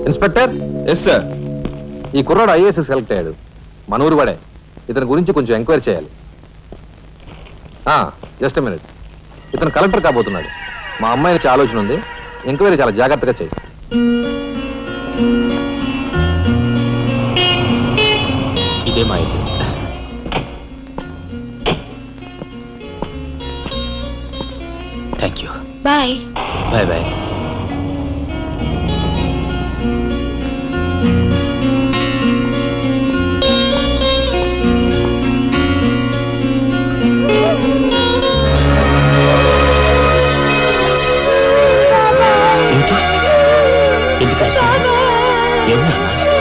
Inspector yes sir ఈ కుర్రాడు IAS select అయ్యాడు మన ఊరు వాడే ఇతని గురించి కొంచెం ఎంక్వైరీ చేయాలి జస్ట్ మినిట్ ఇతను కలెక్టర్ కాబోతున్నాడు మా అమ్మాయి నుంచి ఆలోచన ఉంది ఎంక్వైరీ చాలా జాగ్రత్తగా చేయి ఇదే మా అయితే thank you bye bye bye ఏంటి ఎందుకు ఏమన్నా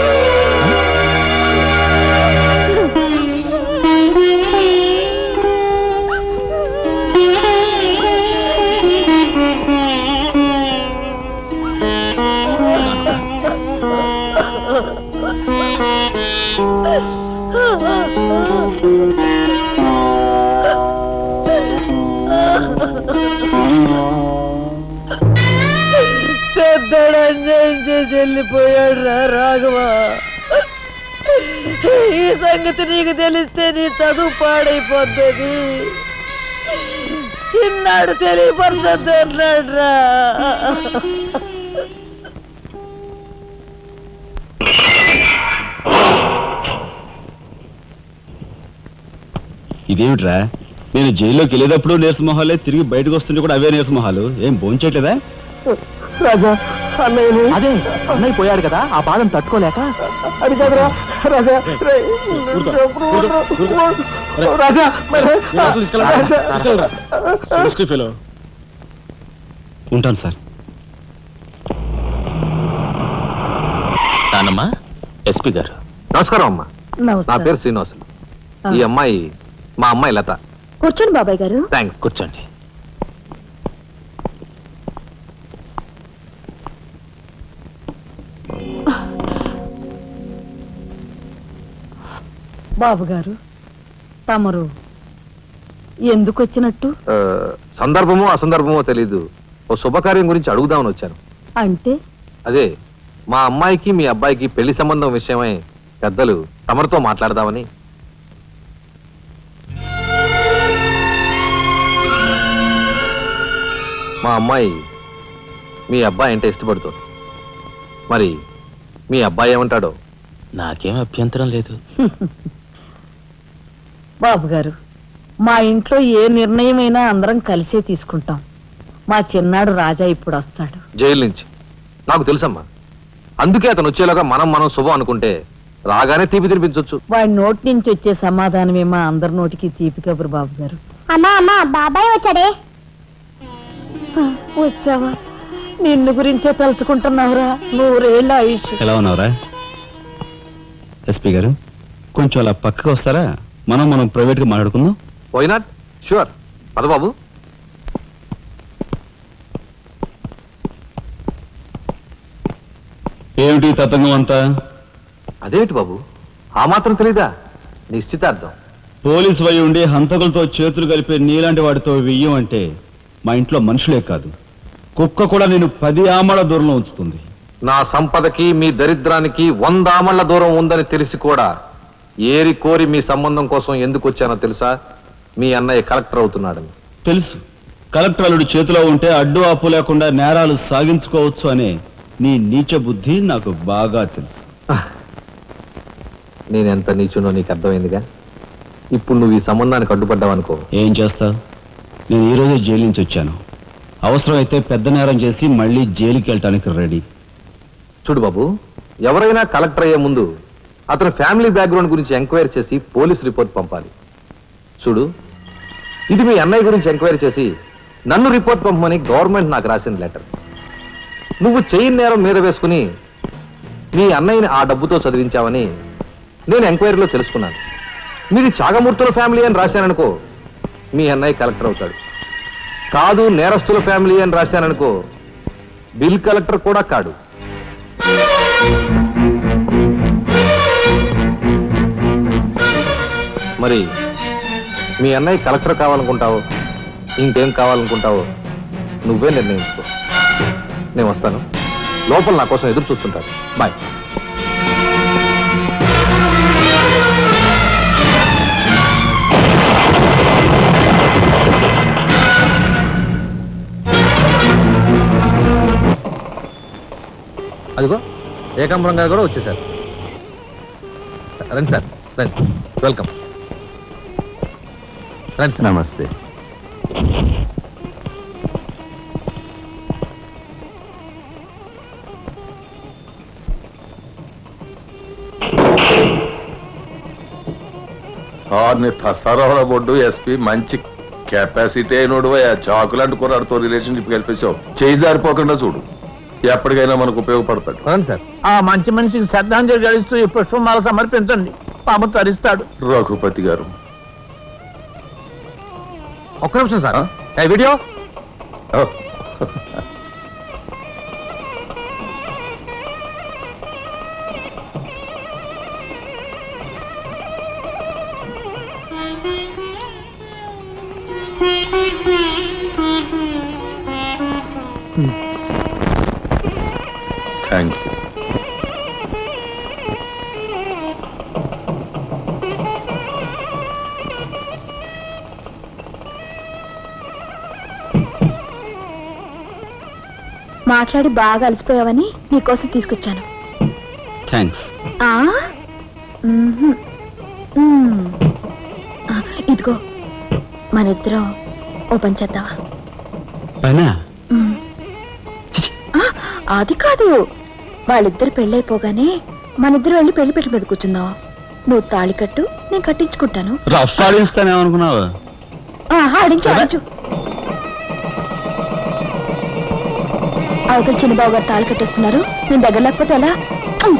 పెద్దడు అన్యాయం చేసి వెళ్ళిపోయాడు రా రాఘవ ఈ సంగతి నీకు తెలిస్తే నీ చదువు పాడైపోతుంది చిన్నాడు తెలియపడుతుంది అన్నాడు రా ఇదేమిట్రా నేను జైల్లోకి వెళ్ళేటప్పుడు నీరసమొహాలే తిరిగి బయటకు వస్తుంటే కూడా అవే నీరసమొహాలు ఏం భోంచేయట్లేదా రాజా అన్నయ్యని అదే అన్నయ్య పోయాడు కదా ఆ బాధను తట్టుకోలేక అది కదరా రాజా రే, రాజా మరి రాజా ఉంటాను సార్ నానమ్మా ఎస్పీ గారు నమస్కారం అమ్మా నా నమస్కారం పేరు శ్రీనివాసులు ఈ అమ్మాయి మా అమ్మాయి లత కూర్చోండి బాబాయ్ గారు థ్యాంక్స్ కూర్చోండి బాబు గారు తమరు ఎందుకు వచ్చినట్టు ఆ, సందర్భమో అసందర్భమో తెలీదు ఓ శుభకార్యం గురించి అడుగుదామని వచ్చాను అంటే అదే మా అమ్మాయికి మీ అబ్బాయికి పెళ్లి సంబంధం విషయమై పెద్దలు తమరితో మాట్లాడదామని మా అమ్మాయి మీ అబ్బాయి అంటే ఇష్టపడుతుంది మరి మీ అబ్బాయి ఏమంటాడో నాకేం అభ్యంతరం లేదు బాబు గారు మా ఇంట్లో ఏ నిర్ణయమైనా అందరం కలిసే తీసుకుంటాం మా చిన్నాడు రాజా ఇప్పుడు వస్తాడు జైలు నుంచి నాకు తెలుసమ్మా అందుకే అతను వచ్చేలాగా మనం మనం శుభం అనుకుంటే రాగానే తీపి తినిపించవచ్చు వాడి నోటి నుంచి వచ్చే సమాధానమే మా అందరి నోటికి తీపి కబురు బాబు గారు అమ్మా అమ్మా బాబాయ్ వచ్చాడే వచ్చావా నిన్ను గురించే తలుచుకుంటున్నావురా నూరేళ్ళ ఆయుష్ ఎలా ఉన్నావురా ఎస్పీ గారు కొంచెం అలా పక్కకు వస్తారా మనం మనం ప్రైవేట్గా మాట్లాడుకుందాం వై నాట్ షూర్ పదబాబు ఏమిటి ఈ తతంగం అంతా అదేమిటి బాబు ఆ మాత్రం తెలీదా నిశ్చితార్థం పోలీసు వై ఉండి హంతకులతో చేతులు కలిపే నీలాంటి వాడితో వెయ్యం అంటే మా ఇంట్లో మనుషులే కాదు కుక్క కూడా నేను పది ఆమల దూరంలో ఉంచుతుంది నా సంపదకి మీ దరిద్రానికి వంద ఆమళ్ల దూరం ఉందని తెలిసి కూడా ఏరి కోరి మీ సంబంధం కోసం ఎందుకు వచ్చానో తెలుసా మీ అన్నయ్య కలెక్టర్ అవుతున్నాడని తెలుసు కలెక్టర్ అల్లుడు చేతిలో ఉంటే అడ్డు ఆపు లేకుండా నేరాలు సాగించుకోవచ్చు అనే నీ నీచ బుద్ధి నాకు బాగా తెలుసు నేనెంత నీచునో నీకు అర్థమైందిగా ఇప్పుడు నువ్వు ఈ సంబంధానికి అడ్డుపడ్డావనుకో ఏం చేస్తావు నేను ఈ రోజే జైలు నుంచి వచ్చాను అవసరమైతే పెద్ద నేరం చేసి మళ్ళీ జైలుకి వెళ్ళటానికి రెడీ చూడు బాబు ఎవరైనా కలెక్టర్ అయ్యే ముందు అతని ఫ్యామిలీ బ్యాక్గ్రౌండ్ గురించి ఎంక్వైరీ చేసి పోలీస్ రిపోర్ట్ పంపాలి చూడు ఇది మీ అన్నయ్య గురించి ఎంక్వైరీ చేసి నన్ను రిపోర్ట్ పంపమని గవర్నమెంట్ నాకు రాసిన లెటర్ నువ్వు చెయ్యి నేరం మీద వేసుకుని మీ అన్నయ్యని ఆ డబ్బుతో చదివించావని నేను ఎంక్వైరీలో తెలుసుకున్నాను మీది చాగమూర్తుల ఫ్యామిలీ అని రాశాననుకో మీ అన్నయ్య కలెక్టర్ అవుతాడు కాదు నేరస్తుల ఫ్యామిలీ అని రాశాననుకో బిల్ కలెక్టర్ కూడా కాడు మరి మీ అన్నయ్య కలెక్టర్ కావాలనుకుంటావో ఇంకేం కావాలనుకుంటావో నువ్వే నిర్ణయించుకో నేను వస్తాను లోపల నా కోసం ఎదురు చూస్తుంటారు బాయ్ అదిగో ఏకాంబరం గారు కూడా వచ్చేసారు రండి సార్ రండి వెల్కమ్ రండి సార్ నమస్తే ఆర్ని తసారావుల బొడ్డు ఎస్పీ మంచి కెపాసిటీ అయినోడు చాకు లాంటి కుర్రాడితో రిలేషన్షిప్ కల్పించావు చేయి జారిపోకుండా చూడు ఎప్పటికైనా మనకు ఉపయోగపడతాడు రండి సార్ ఆ మంచి మనిషికి శ్రద్ధాంజలి గడిస్తూ ఈ పుష్పమాల సమర్పించండి పాము తరిస్తాడు రఘుపతి గారు ఒక్క నిమిషం సార్ ఆ? ఏ వీడియో ఓ, థ్యాంక్ యూ మాట్లాడి బాగా అలసిపోయావని నీకోసం తీసుకొచ్చాను థ్యాంక్స్ ఆ? మ్మ్హ్మ్. మ్మ్. ఆ, ఇదిగో మన ఇద్దరం ఓ పని చేద్దావా పైనా మ్మ్. ఆ, అది కాదు వాళ్ళిద్దరు పెళ్ళైపోగానే మన ఇద్దరు వెళ్ళి పెళ్లి పెట్టు మీద కూర్చుందాం నువ్వు తాళి కట్టు నేను కట్టించుకుంటాను రఫ్ ఆడిస్తానేమనుకున్నావా ఆ, ఆడించు ఆడించు అవతల చిన్నబాబు గారు తాళి కట్టేస్తున్నారు నేను దగ్గర లేకపోతే ఎలా ఉమ్.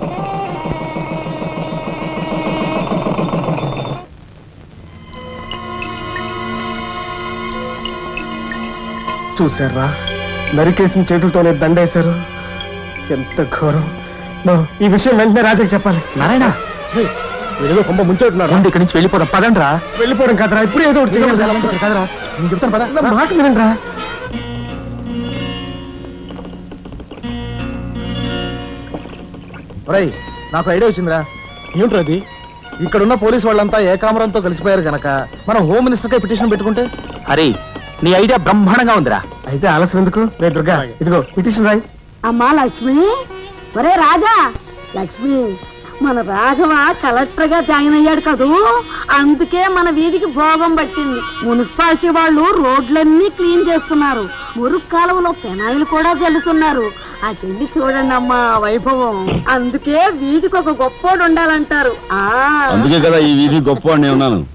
చూసారా నరికేసిన చేతులతోనే దండేశారు ఎంత ఘోరం నో, ఈ విషయం వెంటనే రాజాకి చెప్పాలి నారాయణ ఏదో కొంప ముంచెట్టున్నాడు ఇక్కడి నుంచి వెళ్ళిపోవడం పదండ్రా వెళ్ళిపోవడం కదరా ఇప్పుడు ఏదో ఒకటి చేయాలి కదరా నేను చెప్తాను పద నా మాట వినండిరా ఒరేయ్ నాకు ఐడియా వచ్చిందిరా ఏమిట్రా అది ఇక్కడున్న పోలీస్ వాళ్ళంతా ఏకామరంతో కలిసిపోయారు గనక మనం హోమ్ మినిస్టర్కే పిటిషన్ పెట్టుకుంటే హరి నీ ఐడియా బ్రహ్మాండంగా ఉందిరా అయితే ఆలస్యం ఎందుకు రే దుర్గా ఇదిగో పిటిషన్ రాయి అమ్మా లక్ష్మి ఒరే రాజా లక్ష్మి మన రాఘవ కలెక్టర్ గా జాయిన్ అయ్యాడు కదూ అందుకే మన వీధికి భోగం పట్టింది మున్సిపాలిటీ వాళ్ళు రోడ్లన్నీ క్లీన్ చేస్తున్నారు మురుగు కాలువలో పెనాయిలు కూడా చల్లుతున్నారు ఆ చెల్లి చూడండి అమ్మా ఆ వైభవం అందుకే వీధికి ఒక గొప్పోడు ఉండాలంటారు ఆ అందుకే కదా ఈ వీధి గొప్ప నేను ఉన్నాను